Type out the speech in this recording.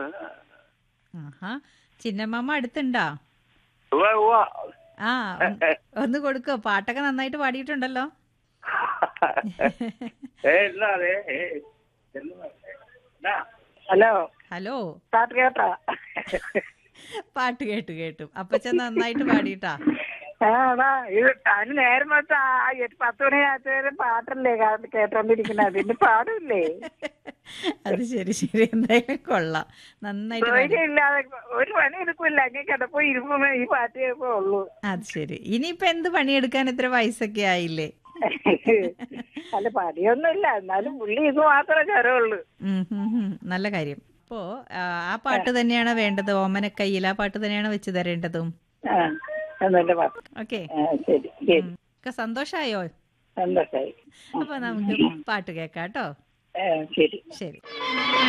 ആഹാ ചിന്നമ്മ അടുത്തുണ്ടോ ഉവ്വ ഉവ്വ ആ ഒന്ന് ഒന്ന് കൊടുക്കോ പാട്ടൊക്കെ നന്നായിട്ട് പാടിയിട്ടുണ്ടല്ലോ ഏ ഇല്ലാതെ ഏ എന്നാ ഹലോ ഹലോ പാട്ട് കേട്ടാ പാട്ട് കേട്ടു കേട്ടു അപ്പച്ചൻ നന്നായിട്ട് പാടിയിട്ടാ ആ അതാ ഇത് അതിന് നേരം വെച്ച ആ എട്ട് പത്ത് മണിയാകത്തേരും പാട്ടല്ലേ കാ- കേട്ടോണ്ടിരിക്കുന്നത് അതിന് പാടില്ലേ അത് ശരി ശരി എന്തായാലും കൊള്ളാം നന്നായിട്ട് പാടി തൊഴിലില്ലാതെ ഒരു പണി എടുക്കില്ല അങ്ങനെ കിടപ്പോ ഇരുമ്പോ ഈ പാട്ട് കേൾപ്പോ ഉള്ളൂ അത് ശരി ഇനിയിപ്പോ എന്ത് പണിയെടുക്കാൻ ഇത്ര വയസ്സൊക്കെ ആയില്ലേ അല്ല പണിയൊന്നുമില്ല എന്നാലും പുള്ളി ഇത് മാത്രമേ ചരവുള്ളൂ ഉം, ഉം, ഉം. നല്ല കാര്യം അപ്പോ ആ, ആ പാട്ട് തന്നെയാണോ വേണ്ടത് ഓമനക്കയ്യിൽ ആ പാട്ട് തന്നെയാണോ വെച്ച് തരേണ്ടതും ആ എന്നല്ല പാട്ട് ഓക്കെ ആ ശരി ശരി ഒക്കെ സന്തോഷായോ സന്തോഷായി അപ്പൊ നമുക്ക് പാട്ട് കേക്കാം കേട്ടോ ആ ശരി ശരി